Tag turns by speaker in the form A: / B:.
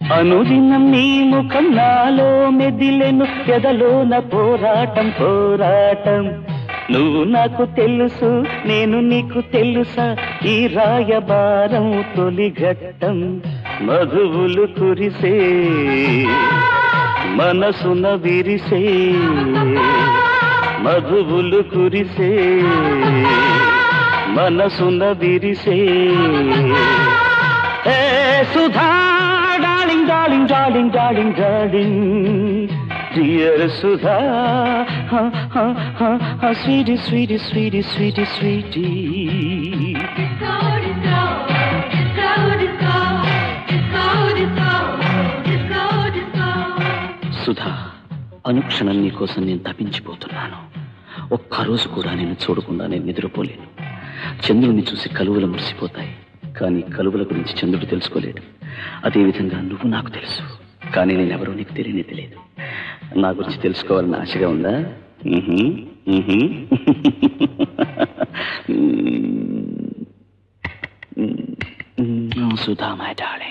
A: అనుదినం నీ ముఖం నాలో మెదిలెను ఎదలోన పోరాటం పోరాటం నువ్వు నాకు తెలుసు నేను నీకు తెలుసా ఈ రాయబారం తొలి ఘట్టం మధువులు కురిసే మనసున విరిసే మధువులు కురిసే మనసున విరిసే ఏ Sudha darling darling darling darling darling dear Sudha sweetie sweetie sweetie sweetie sweetie
B: Disco, disco, disco, disco, disco, disco, disco, disco.
A: Sudha అనుక్షణం నీ కోసం నేను తప్పించిపోతున్నాను ఒక్కరోజు కూడా నేను చూడకుండా నేను నిద్రపోలేను చంద్రుడిని చూసి కలువలు మురిసిపోతాయి కానీ కలువల గురించి చంద్రుడు తెలుసుకోలేడు అదేవిధంగా నువ్వు నాకు తెలుసు కానీ నేనెవరో నీకు తెలియనే తెలియదు నా గురించి తెలుసుకోవాలని ఆశగా ఉందా మ్హూ, మ్హూ. మ్మ్. మ్మ్. Sudha my darling